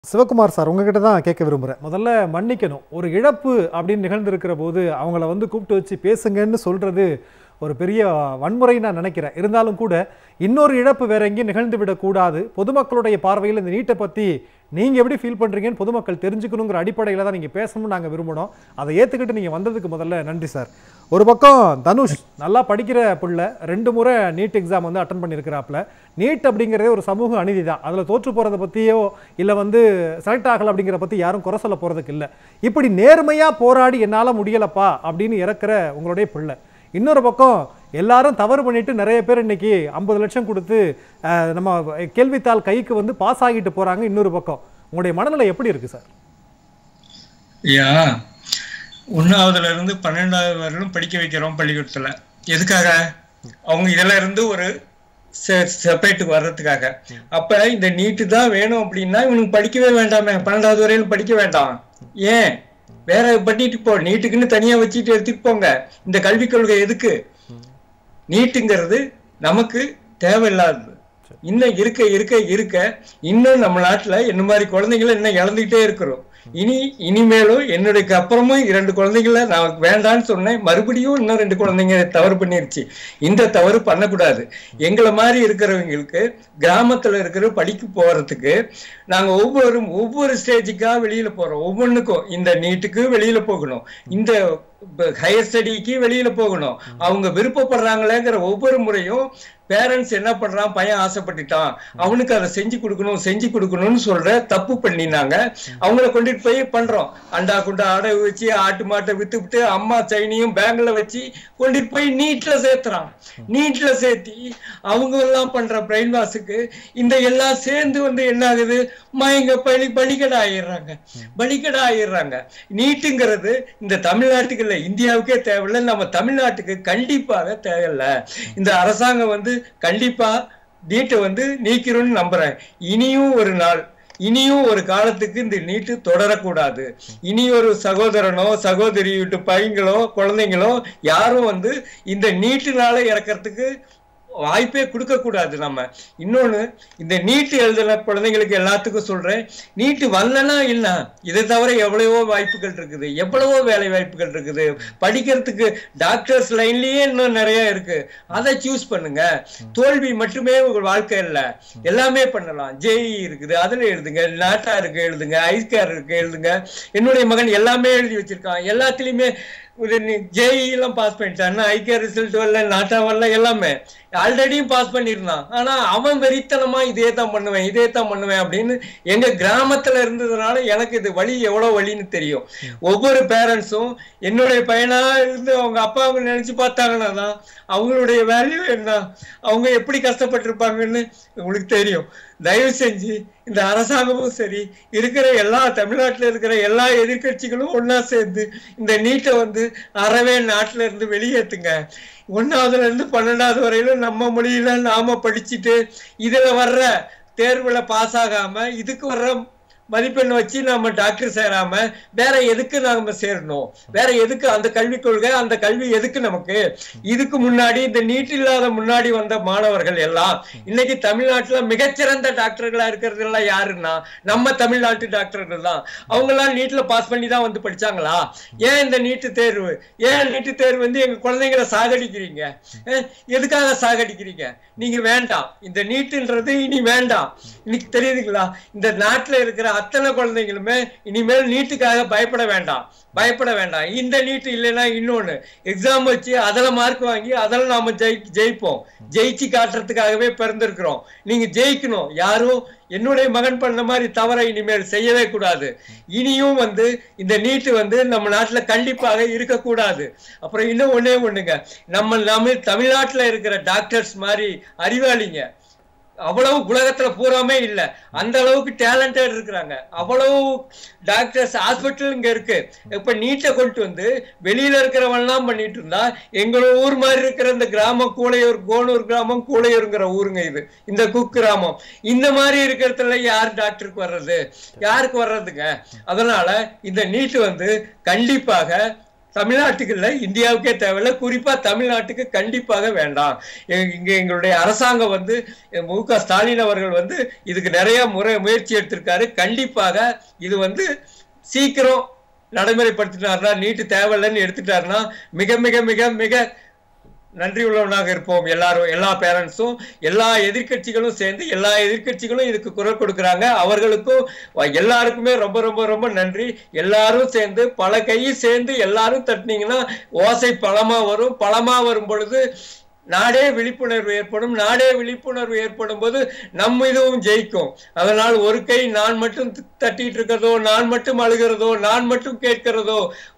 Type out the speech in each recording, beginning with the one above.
Sivakumar sir உங்ககிட்ட தான் கேட்க விரும்புகிறேன் முதல்ல மன்னிக்கணும் ஒரு இழப்பு அப்படின்னு நிகழ்ந்திருக்கிற போது அவங்கள வந்து கூப்பிட்டு வச்சு பேசுங்கன்னு சொல்றது ஒரு பெரிய வன்முறை நான் நினைக்கிறேன் இருந்தாலும் கூட இன்னொரு இழப்பு வேற எங்கேயும் நிகழ்ந்து விடக்கூடாது பொதுமக்களுடைய பார்வையில் இந்த நீட்டை பற்றி நீங்கள் எப்படி ஃபீல் பண்ணுறீங்கன்னு பொதுமக்கள் தெரிஞ்சுக்கணுங்கிற அடிப்படையில் தான் நீங்கள் பேசணும்னு நாங்கள் விரும்பணும் அதை ஏற்றுக்கிட்டு நீங்கள் வந்ததுக்கு முதல்ல நன்றி சார் ஒரு பக்கம் தனுஷ் நல்லா படிக்கிற பிள்ளை ரெண்டு முறை நீட் எக்ஸாம் வந்து அட்டன் பண்ணியிருக்கிறாப்புல நீட் அப்படிங்கிறதே ஒரு சமூக அநீதி தான் அதில் தோற்று போகிறத பற்றியோ இல்லை வந்து செலக்ட் ஆகலை அப்படிங்கிற பற்றி யாரும் குறை சொல்ல போகிறதுக்கு இல்லை இப்படி நேர்மையாக போராடி என்னால் முடியலப்பா அப்படின்னு இறக்குற உங்களுடைய பிள்ளை இன்னொரு பக்கம் எல்லாரும் தவறு பண்ணிட்டு நிறைய பேர் இன்னைக்கு ஐம்பது லட்சம் கொடுத்து அஹ், நம்ம கேள்வித்தாள் கைக்கு வந்து பாஸ் ஆகிட்டு போகிறாங்க இன்னொரு பக்கம் உங்களுடைய மனநிலை எப்படி இருக்குது சார் ஐயா ஒன்னாவதுல இருந்து பன்னெண்டாவது வரையிலும் படிக்க வைக்கிறோம் பள்ளிக்கூடத்துல எதுக்காக அவங்க இதுல இருந்து ஒரு செப்பரேட் வர்றதுக்காக அப்ப இந்த நீட்டு தான் வேணும் அப்படின்னா இவனுக்கு படிக்கவே வேண்டாமே பன்னெண்டாவது வரையிலும் படிக்க வேண்டாம் ஏன் வேற பண்ணிட்டு போ நீட்டுக்குன்னு தனியா வச்சுட்டு எடுத்துட்டு போங்க இந்த கல்விக் கொள்கை எதுக்கு நீட்டுங்கிறது நமக்கு தேவையில்லாதது இன்னும் இருக்க இருக்க இருக்க இன்னும் நம்ம நாட்டுல என்ன மாதிரி குழந்தைங்களை இன்னும் இழந்துகிட்டே இருக்கிறோம் இனி இனிமேலும் என்னுடைய அப்புறமும் இரண்டு குழந்தைங்கள நான் வேண்டான்னு சொன்னேன் மறுபடியும் இன்னும் ரெண்டு குழந்தைங்க தவறு பண்ணிருச்சு இந்த தவறு பண்ணக்கூடாது எங்களை மாதிரி இருக்கிறவங்களுக்கு கிராமத்துல இருக்கிற படிக்க போறதுக்கு நாங்க ஒவ்வொரு ஒவ்வொரு ஸ்டேஜுக்கா வெளியில போறோம் ஒவ்வொன்றுக்கும் இந்த நீட்டுக்கு வெளியில போகணும் இந்த ஹையர் ஸ்டடிக்கு வெளியில போகணும் அவங்க விருப்பப்படுறாங்களேங்கிற ஒவ்வொரு முறையும் பேரண்ட்ஸ் என்ன பண்றான் பையன் ஆசைப்பட்டுட்டான் அவனுக்கு அதை செஞ்சு கொடுக்கணும் செஞ்சு கொடுக்கணும்னு சொல்ற தப்பு பண்ணினாங்க அவங்கள கொண்டுட்டு போய் பண்றோம் அண்டா குண்டா அடை வச்சு ஆட்டு மாட்டை வித்துவிட்டு அம்மா சைனியும் பேங்க்ல வச்சு கொண்டுட்டு போய் நீட்ல சேர்த்துறான் நீட்ல சேர்த்தி அவங்க எல்லாம் பண்ற பிரெயின் வாஷுக்கு இந்த எல்லாம் சேர்ந்து வந்து என்ன ஆகுது மயங்க பலி பலிகடை ஆயிடுறாங்க பலிகடை ஆயிடுறாங்க நீட்டுங்கிறது இந்த தமிழ்நாட்டுக்கு இல்ல இந்தியாவுக்கே தேவையில்லை நம்ம தமிழ்நாட்டுக்கு கண்டிப்பாக தேவையில்ல இந்த அரசாங்கம் வந்து கண்டிப்பா நீட்டை வந்து நீக்கிறோம்னு நம்புறேன் இனியும் ஒரு நாள் இனியும் ஒரு காலத்துக்கு இந்த நீட்டு தொடரக்கூடாது இனி ஒரு சகோதரனோ சகோதரி வீட்டு பையங்களோ குழந்தைங்களோ யாரும் வந்து இந்த நீட்டுனால இறக்கறதுக்கு வாய்ப்பே கொடுக்க கூடாது நம்ம இன்னொன்னு இந்த நீட்டு எழுதின குழந்தைங்களுக்கு எல்லாத்துக்கும் சொல்றேன் நீட்டு வரலன்னா இல்ல இதை தவிர எவ்வளவோ வாய்ப்புகள் இருக்குது எவ்வளவோ வேலை வாய்ப்புகள் இருக்குது படிக்கிறதுக்கு டாக்டர்ஸ் லைன்லயே இன்னும் நிறைய இருக்கு அதை சூஸ் பண்ணுங்க தோல்வி மட்டுமே உங்க வாழ்க்கை இல்ல எல்லாமே பண்ணலாம் ஜேஇ இருக்குது அதுல எழுதுங்க நாட்டா இருக்கு எழுதுங்க ஐஸ்கேர் இருக்கு எழுதுங்க என்னுடைய மகன் எல்லாமே எழுதி வச்சிருக்கான் எல்லாத்துலயுமே ஒரு ஜேஇ எல்லாம் பாஸ் பண்ணிட்டான் ஐக்கிய ரிசல்ட் வரல நாட்டா வரல எல்லாமே ஆல்ரெடியும் பாஸ் பண்ணியிருந்தான் ஆனா அவன் வெறித்தனமா இதே தான் பண்ணுவேன் இதே தான் பண்ணுவேன் அப்படின்னு எங்க கிராமத்துல இருந்ததுனால எனக்கு இது வழி எவ்வளவு வழின்னு தெரியும் ஒவ்வொரு பேரண்ட்ஸும் என்னுடைய பையனா இருந்து அவங்க அப்பாவை நினைச்சு பார்த்தாங்கன்னா தான் அவங்களுடைய வேல்யூ என்ன அவங்க எப்படி கஷ்டப்பட்டிருப்பாங்கன்னு உங்களுக்கு தெரியும் தயவு செஞ்சு இந்த அரசாங்கமும் சரி இருக்கிற எல்லா தமிழ்நாட்டுல இருக்கிற எல்லா எதிர்க்கட்சிகளும் ஒண்ணா சேர்ந்து இந்த நீட்டை வந்து அறவே நாட்டுல இருந்து வெளியேத்துங்க ஒன்னாவதுல இருந்து பன்னெண்டாவது வரையிலும் நம்ம மொழியில நாம படிச்சுட்டு இதுல வர்ற தேர்வுல பாஸ் ஆகாம இதுக்கு வர்ற மதிப்பெண் வச்சு நம்ம டாக்டர் சேராம வேற எதுக்கு நாம சேரணும் வேற எதுக்கு அந்த கல்விக் கொள்கை அந்த கல்வி எதுக்கு நமக்கு இதுக்கு முன்னாடி இந்த நீட் இல்லாத முன்னாடி வந்த மாணவர்கள் எல்லாம் இன்னைக்கு தமிழ்நாட்டுல மிகச்சிறந்த டாக்டர்களா இருக்கிறது எல்லாம் யாருன்னா நம்ம தமிழ்நாட்டு டாக்டர்கள் தான் அவங்க எல்லாம் நீட்ல பாஸ் பண்ணி தான் வந்து படிச்சாங்களா ஏன் இந்த நீட்டு தேர்வு ஏன் நீட்டு தேர்வு வந்து எங்க குழந்தைங்களை சாகடிக்கிறீங்க அஹ், எதுக்காக சாகடிக்கிறீங்க நீங்க வேண்டாம் இந்த நீட்டுன்றது இனி வேண்டாம் இன்னைக்கு தெரியுதுங்களா இந்த நாட்டுல இருக்கிற அத்தனை குழந்தைங்களுமே இனிமேல் நீட்டுக்காக பயப்பட வேண்டாம் பயப்பட வேண்டாம் இந்த நீட்டு இல்லைன்னா இன்னொன்னு எக்ஸாம் வச்சு அதில் மார்க் வாங்கி அதில் நாம ஜெயி ஜெயிப்போம் ஜெயிச்சு காட்டுறதுக்காகவே பிறந்திருக்கிறோம் நீங்க ஜெயிக்கணும் யாரும் என்னுடைய மகன் பண்ண மாதிரி தவறை இனிமேல் செய்யவே கூடாது இனியும் வந்து இந்த நீட்டு வந்து நம்ம நாட்டுல கண்டிப்பாக இருக்கக்கூடாது அப்புறம் இன்னும் ஒண்ணே ஒண்ணுங்க நம்ம நம்ம தமிழ்நாட்டுல இருக்கிற டாக்டர்ஸ் மாதிரி அறிவாளிங்க அவ்வளவு உலகத்துல பூராமே இல்ல அந்த அளவுக்கு டேலண்டட் இருக்கிறாங்க அவ்வளவு டாக்டர்ஸ் ஹாஸ்பிட்டல் இங்க இருக்கு இப்ப நீட்டை கொண்டு வந்து வெளியில இருக்கிறவன்லாம் பண்ணிட்டு இருந்தா எங்க ஊர் மாதிரி இருக்கிற இந்த கிராமம் கூளையூர் கோனூர் கிராமம் கூளையூருங்கிற ஊருங்க இது இந்த குக் கிராமம் இந்த மாதிரி இருக்கிறதுல யார் டாக்டருக்கு வர்றது யாருக்கு வர்றதுங்க அதனால இந்த நீட்டு வந்து கண்டிப்பாக தமிழ்நாட்டுக்கு இல்லை இந்தியாவுக்கே தேவையில்லை குறிப்பா தமிழ்நாட்டுக்கு கண்டிப்பாக வேண்டாம் எங்க- இங்க எங்களுடைய அரசாங்கம் வந்து அஹ், மு க ஸ்டாலின் அவர்கள் வந்து இதுக்கு நிறைய முறை முயற்சி எடுத்திருக்காரு கண்டிப்பாக இது வந்து சீக்கிரம் நடைமுறைப்படுத்தினார்னா நீட்டு தேவையில்லைன்னு எடுத்துட்டாருன்னா மிக மிக மிக மிக நன்றி உள்ளவனாக இருப்போம் எல்லாரும் எல்லா பேரண்ட்ஸும் எல்லா எதிர்க்கட்சிகளும் சேர்ந்து எல்லா எதிர்க்கட்சிகளும் இதுக்கு குரல் கொடுக்கறாங்க அவர்களுக்கும் வ- எல்லாருக்குமே ரொம்ப ரொம்ப ரொம்ப நன்றி எல்லாரும் சேர்ந்து பல கையும் சேர்ந்து எல்லாரும் தட்டினீங்கன்னா ஓசை பலமா வரும் பலமா வரும் பொழுது நாடே விழிப்புணர்வு ஏற்படும் நாடே விழிப்புணர்வு ஏற்படும் போது நம் இதுவும் ஜெயிக்கும் அதனால் ஒரு கை நான் மட்டும் தட்டிட்டு இருக்கிறதோ நான் மட்டும் அழுகிறதோ நான் மட்டும் கேட்கிறதோ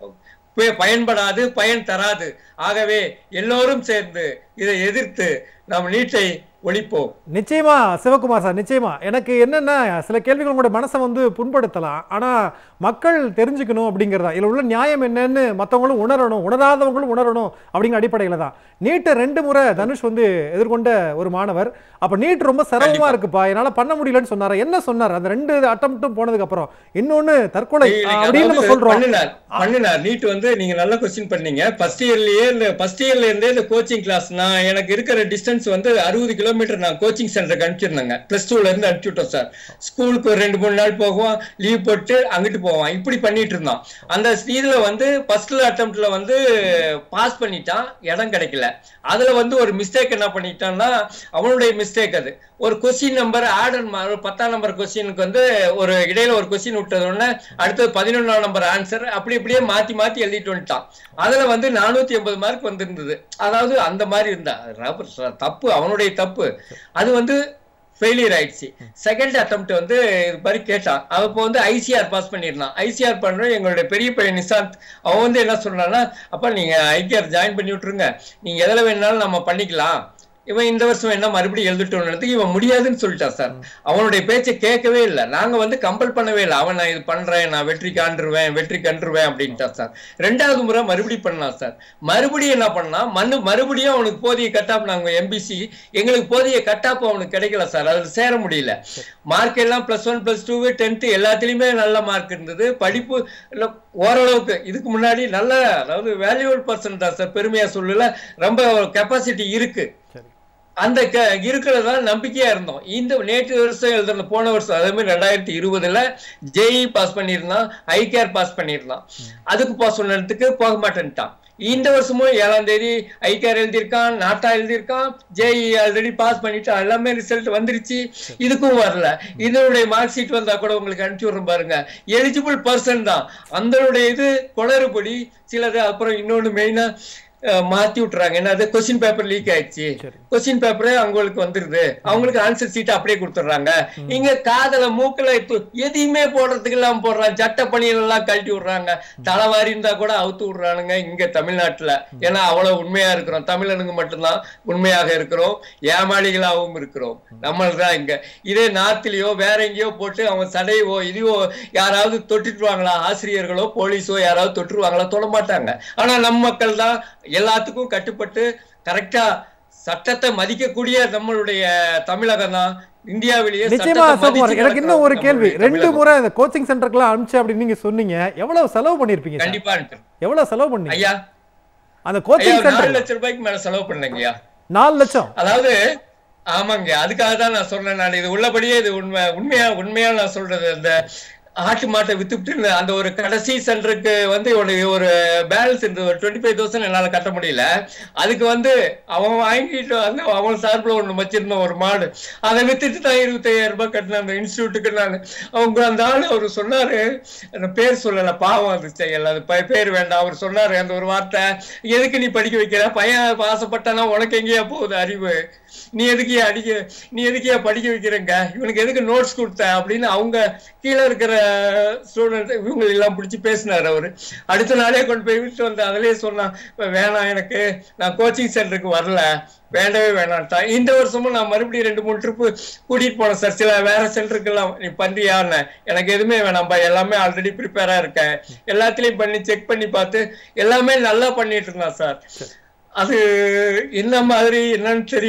பே- பயன்படாது பயன் தராது ஆகவே எல்லோரும் சேர்ந்து இதை எதிர்த்து நாம் நீட்டை ஒழிப்போம் நிச்சயமா சிவகுமார் சார் நிச்சயமா எனக்கு என்னன்னா சில கேள்விகள் உங்களுடைய மனசை வந்து புண்படுத்தலாம் ஆனா மக்கள் தெரிஞ்சுக்கணும் அப்படிங்கிறதா இதுல உள்ள நியாயம் என்னன்னு மத்தவங்களும் உணரணும் உணராதவங்களும் உணரணும் அப்படிங்கிற அடிப்படையில தான் நீட்டை ரெண்டு முறை தனுஷ் வந்து எதிர்கொண்ட ஒரு மாணவர் அப்ப நீட் ரொம்ப சிரமமா இருக்குப்பா என்னால பண்ண முடியலன்னு சொன்னாரு என்ன சொன்னார் அந்த ரெண்டு அட்டம்ப்டும் போனதுக்கு அப்புறம் இன்னொன்னு தற்கொலை அப்படின்னு நம்ம அதாவது சொல்றோம் பண்ணினார் பண்ணினார் நீட் வந்து நீங்க நல்ல கொஸ்டின் பண்ணீங்க ஃபர்ஸ்ட் இயர்லயே இந்த ஃபர்ஸ்ட் இயர்ல இருந்தே இந்த கோச்சிங் கிளாஸ் நான் எனக்கு இருக்கிற டிஸ்டன்ஸ் வந்து அறுபது கிலோமீட்டர் நான் கோச்சிங் சென்டருக்கு அனுப்பிச்சிருந்தேங்க பிளஸ் டூல இருந்து அனுப்பிச்சு விட்டோம் சார் ஸ்கூலுக்கு ஒரு ரெண்டு மூணு நாள் போகுவோம் லீவ் போட்டு அங்கிட்டு போவான் இப்படி பண்ணிட்டு இருந்தான் அந்த இதுல வந்து ஃபர்ஸ்ட்ல அட்டம்ப்ட்ல வந்து பாஸ் பண்ணிட்டான் இடம் கிடைக்கல அதுல வந்து ஒரு மிஸ்டேக் என்ன பண்ணிட்டான்னா அவனுடைய மிஸ்டேக் அது ஒரு கொஸ்டின் நம்பர் ஆர்டர் பத்தாம் நம்பர் கொஸ்டினுக்கு வந்து ஒரு இடையில ஒரு கொஸ்டின் விட்டது உடனே அடுத்தது பதினொன்றாம் நம்பர் ஆன்சர் அப்படி இப்படியே மாத்தி மாத்தி எழுதிட்டு வந்துட்டான் அதுல வந்து நானூத்தி எண்பது மார்க் வந்திருந்தது அதாவது அந்த மாதிரி இருந்தா ரப்பர் தப்பு அவனுடைய தப்பு அது வந்து ஃபெயிலியர் ஆயிடுச்சு செகண்ட் அட்டம்ப்ட் வந்து இது மாதிரி கேட்டான் அவன் இப்போ வந்து ஐசிஆர் பாஸ் பண்ணியிருந்தான் ஐசிஆர் பண்ற எங்களுடைய பெரிய பையன் நிசாந்த் அவன் வந்து என்ன சொல்றான்னா அப்பா நீங்க ஐடிஆர் ஜாயின் பண்ணி விட்டுருங்க நீங்க எதுல வேணாலும் நம்ம பண்ணிக்கலாம் இவன் இந்த வருஷம் என்ன மறுபடியும் எழுதிட்டோம்னு இவன் முடியாதுன்னு சொல்லிட்டான் சார் அவனுடைய பேச்சை கேட்கவே இல்லை நாங்க வந்து கம்பல் பண்ணவே இல்லை அவன் நான் இது பண்றேன் நான் வெற்றி காண்டுருவேன் வெற்றி கண்டுருவேன் அப்படின்ட்டான் சார் ரெண்டாவது முறை மறுபடியும் பண்ணான் சார் மறுபடியும் என்ன பண்ணா மண்ணு மறுபடியும் அவனுக்கு போதிய கட்டாப் நாங்க எம்பிசி எங்களுக்கு போதிய கட்டாப் அவனுக்கு கிடைக்கல சார் அதுல சேர முடியல மார்க் எல்லாம் plus one plus two tenth எல்லாத்துலயுமே நல்ல மார்க் இருந்தது படிப்பு இல்ல ஓரளவுக்கு இதுக்கு முன்னாடி நல்ல அதாவது வேல்யூபிள் பர்சன் தான் சார் பெருமையா சொல்லல ரொம்ப கெப்பாசிட்டி இருக்கு சரி அந்த க இருக்கிறதா நம்பிக்கையா இருந்தோம் இந்த நேற்று வருஷம் எழுதுன போன வருஷம் அதே மாதிரி ரெண்டாயிரத்தி இருபதுல ஜேஇ பாஸ் பண்ணியிருந்தான் ஐகேர் பாஸ் பண்ணியிருந்தான் அதுக்கு போக சொன்னதுக்கு போக மாட்டேன்ட்டான் இந்த வருஷமும் ஏழாம் தேதி ஐகேர் எழுதியிருக்கான் நாட்டா எழுதியிருக்கான் ஜேஇ ஆல்ரெடி பாஸ் பண்ணிட்டான் எல்லாமே ரிசல்ட் வந்துருச்சு இதுக்கும் வரல இதனுடைய மார்க் ஷீட் வந்தா கூட உங்களுக்கு அனுப்பிச்சு விடுறேன் பாருங்க எலிஜிபிள் பர்சன் தான் அந்தனுடைய இது குளறுபடி சிலது அப்புறம் இன்னொன்னு மெயினா மாத்தி விட்டுறாங்க என்னது கொஸ்டின் பேப்பர் லீக் ஆயிடுச்சு சரி. கொஸ்டின் பேப்பரே அவங்களுக்கு வந்துருது அவங்களுக்கு ஆன்சர் சீட் அப்படியே கொடுத்துட்றாங்க இங்க காதல மூக்குல இப்போ எதையுமே போடுறதுக்கு எல்லாம் போடுறாங்க சட்ட பணிகள் எல்லாம் கழட்டி விடுறாங்க தலைவாரி இருந்தா கூட அவுத்து விடுறானுங்க இங்க தமிழ்நாட்டுல ஏன்னா அவ்வளவு உண்மையா இருக்கிறோம் தமிழனுங்க மட்டும்தான் உண்மையாக இருக்கிறோம் ஏமாளிகளாகவும் இருக்கிறோம் நம்மள்தான் இங்க இதே நார்த்லயோ வேற எங்கேயோ போட்டு அவங்க சடையவோ இதுவோ யாராவது தொட்டுட்டுருவாங்களா ஆசிரியர்களோ போலீஸோ யாராவது தொட்டுருவாங்களா தொட மாட்டாங்க ஆனா நம்ம மக்கள் தான் எல்லாத்துக்கும் கட்டுப்பட்டு கரெக்டா சட்டத்தை மதிக்கக்கூடிய நம்மளுடைய தமிழகம் தான் இந்தியாவிலேயே நிச்சயமா சட்டத்தை சிவகுமார் மதிச்சு எனக்கு இன்னும் ஒரு நடக்கிற கேள்வி நம்மளுடைய ரெண்டு தமிழகம். முறை இந்த கோச்சிங் சென்டருக்குலாம் அனுப்பிச்சு அப்படின்னு நீங்க சொன்னீங்க எவ்வளவு செலவு பண்ணிருப்பீங்க சார்? கண்டிப்பா அனுப்புறேன். எவ்வளவு செலவு பண்ணீங்க ஐயா அந்த ஐயா கோச்சிங் ஒரு நாலு சென்டர் லட்சம் ரூபாய்க்கு மேல செலவு பண்ணீங்கய்யா நாலு லட்சம் அதாவது ஆமாங்க அதுக்காக தான் நான் சொல்றேன் நான் இது உள்ளபடியே இது உண்மை உண்மையா உண்மையா நான் சொல்றது அந்த ஆட்டு மாட்டை வித்துட்டு அந்த ஒரு கடைசி சென்டருக்கு வந்து ஒரு ஒரு பேலன்ஸ் இருந்தது ஒரு டுவெண்ட்டி ஃபைவ் தௌசண்ட் என்னால கட்ட முடியல அதுக்கு வந்து அவன் வாங்கிட்டு வந்து அவன் சார்பில் ஒண்ணு வச்சிருந்தான் ஒரு மாடு அதை வித்துட்டு தான் இருபத்தையாயிரம் ரூபாய் கட்டினேன் அந்த இன்ஸ்டியூட்டுக்கு நான் அவங்க அந்த ஆள் அவர் சொன்னாரு அந்த பேர் சொல்லல பாவம் அது செய்யல அது பே- பேர் வேண்டாம் அவர் சொன்னாரு அந்த ஒரு வார்த்தை எதுக்கு நீ படிக்க வைக்கிற பையன் ஆசைப்பட்டானா உனக்கு எங்கேயா போகுது அறிவு நீ எதுக்கு ஏன் அடிக்க நீ எதுக்கு ஏன் படிக்க வைக்கிறங்க இவனுக்கு எதுக்கு நோட்ஸ் கொடுத்த அப்படின்னு அவங்க கீழே இருக்கிற ஸ்டூடெண்ட் இவங்க எல்லாம் பிடிச்சி பேசினாரு அவரு அடுத்த நாளே கொண்டு போய் விட்டு வந்து அதிலே சொன்னான் "இப்ப வேணாம் எனக்கு நான் கோச்சிங் சென்டருக்கு வரல வேண்டவே வேணான்ட்டான் இந்த வருஷமும் நான் மறுபடியும் ரெண்டு மூணு ட்ரிப்பு கூட்டிட்டு போனேன் சார் சில வேற சென்டருக்கெல்லாம் நீ பண்றியான்னு எனக்கு எதுவுமே வேணாம்பா எல்லாமே ஆல்ரெடி ப்ரிப்பேரா இருக்கேன் எல்லாத்துலயும் பண்ணி செக் பண்ணி பார்த்து எல்லாமே நல்லா பண்ணிட்டு இருந்தான் சார் அது என்ன மாதிரி என்னன்னு தெரியல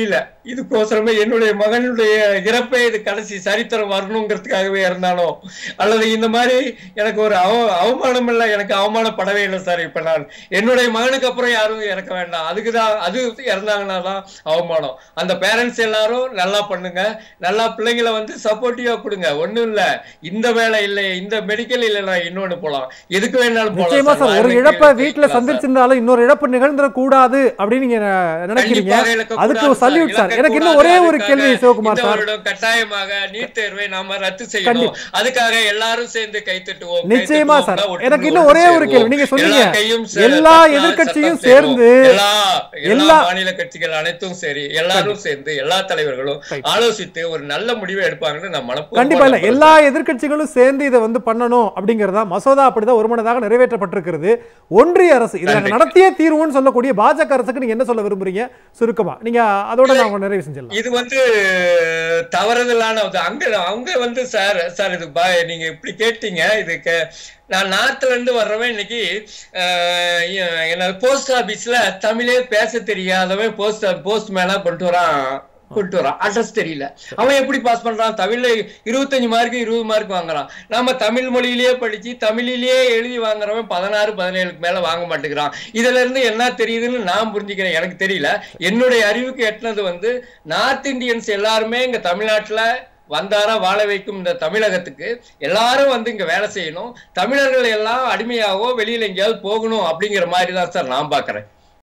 இதுக்கோசரமே என்னுடைய மகனுடைய இறப்பே இது கடைசி சரித்திரம் வரணுங்கிறதுக்காகவே இருந்தானோ அல்லது இந்த மாதிரி எனக்கு ஒரு அவ அவமானம் இல்லை எனக்கு அவமானப்படவே இல்லை சார் இப்ப நான் என்னுடைய மகனுக்கு அப்புறம் யாரும் இறக்க வேண்டாம் அதுக்குதான் அது இறந்தாங்கன்னா தான் அவமானம் அந்த பேரண்ட்ஸ் எல்லாரும் நல்லா பண்ணுங்க நல்லா பிள்ளைங்களை வந்து சப்போர்ட்டிவா கொடுங்க ஒண்ணும் இல்ல இந்த வேலை இல்லை இந்த மெடிக்கல் இல்லைன்னா இன்னொன்னு போலாம் எதுக்கு வேணாலும் போலாம் நிச்சயமா சார். சார் ஒரு வாழ்க்கையில இழப்பை வீட்டுல ஜெயிக்கலாம் சார். சந்திச்சிருந்தாலும் இன்னொரு இழப்பு நிகழ்ந்துட கூடாது அப்படின்னு நீங்க ந- நினைக்கிறீங்க கண்டிப்பாக இழக்கக்கூடாது அதுக்கு சார். சல்யூட் சார் எனக்கு இன்னும் இழக்கக்கூடாது. ஒரே ஒரு அதுக்காக கேள்வி சிவகுமார் இந்த சார் வருடம் கட்டாயமாக நீட் தேர்வை நாம ரத்து செய்யணும் கண்டிப்பா. அதுக்காக எல்லாரும் சேர்ந்து கைத்தட்டுவோம் நிச்சயமா சார். கைத்தட்டுவோம், எனக்கு ஒற்றுமை இன்னும் ஒரே ஒரு சேருவோம். கேள்வி. நீங்க சொன்னீங்க, எல்லா கையும் சே- எல்லா தட்டினா எதிர்க்கட்சியும் சத்தம் சேரும். சேர்ந்து எல்லா எல்லா எல்லா- மாநில கட்சிகள் அனைத்தும் சரி எல்லாரும் சேர்ந்து எல்லா தலைவர்களும் Right. ஆலோசித்து ஒரு நல்ல முடிவை எடுப்பாங்கன்னு நான் மனப்பூர்வமா கண்டிப்பா இல்ல நம்புறேன் எல்லா எதிர்க்கட்சிகளும் சேர்ந்து இதை வந்து பண்ணணும் அப்படிங்கறதா மசோதா அப்படிதான் ஒருமனதாக நிறைவேற்றப்பட்டிருக்கிறது ஒன்றிய அரசு இதை நாங்க நன்றி. நடத்தியே தீர்வுன்னு சொல்லக்கூடிய பாஜக அரசுக்கு நீங்க என்ன சொல்ல விரும்புறீங்க சுருக்கமா நீங்க அதோட நான் உங்க நிறைவு செஞ்சிடலாம் இது வந்து தவறுதலான இது. அங்க அவங்க வந்து சார் சார் இது பா நீங்க இப்படி கேட்டீங்க இது கே- நான் நார்த்ல இருந்து வர்றவன் இன்னைக்கு அஹ், எ- என்னது போஸ்ட் ஆபீஸ்ல தமிழே பேச தெரியாதவன் போஸ்ட் போஸ்ட் மேனா கொண்டு வரான் கொண்டு வரான் அட்ரஸ் தெரியல அவன் எப்படி பாஸ் பண்றான் தமிழ்ல இருபத்தஞ்சு மார்க் இருபது மார்க் வாங்குறான் நாம தமிழ் மொழியிலேயே படிச்சு தமிழிலேயே எழுதி வாங்குறவன் பதினாறு பதினேழுக்கு மேல வாங்க மாட்டேங்கிறான் இதுல இருந்து என்ன தெரியுதுன்னு நான் புரிஞ்சுக்கிறேன் எனக்கு தெரியல என்னுடைய அறிவுக்கு எட்டினது வந்து நார்த் இந்தியன்ஸ் எல்லாருமே இங்க தமிழ்நாட்டுல வந்தாரா வாழ வைக்கும் இந்த தமிழகத்துக்கு எல்லாரும் வந்து இங்க வேலை செய்யணும் தமிழர்கள் எல்லாம் அடிமையாகவோ வெளியில எங்கேயாவது போகணும் அப்படிங்கிற மாதிரி தான் சார் நான் பாக்குறேன்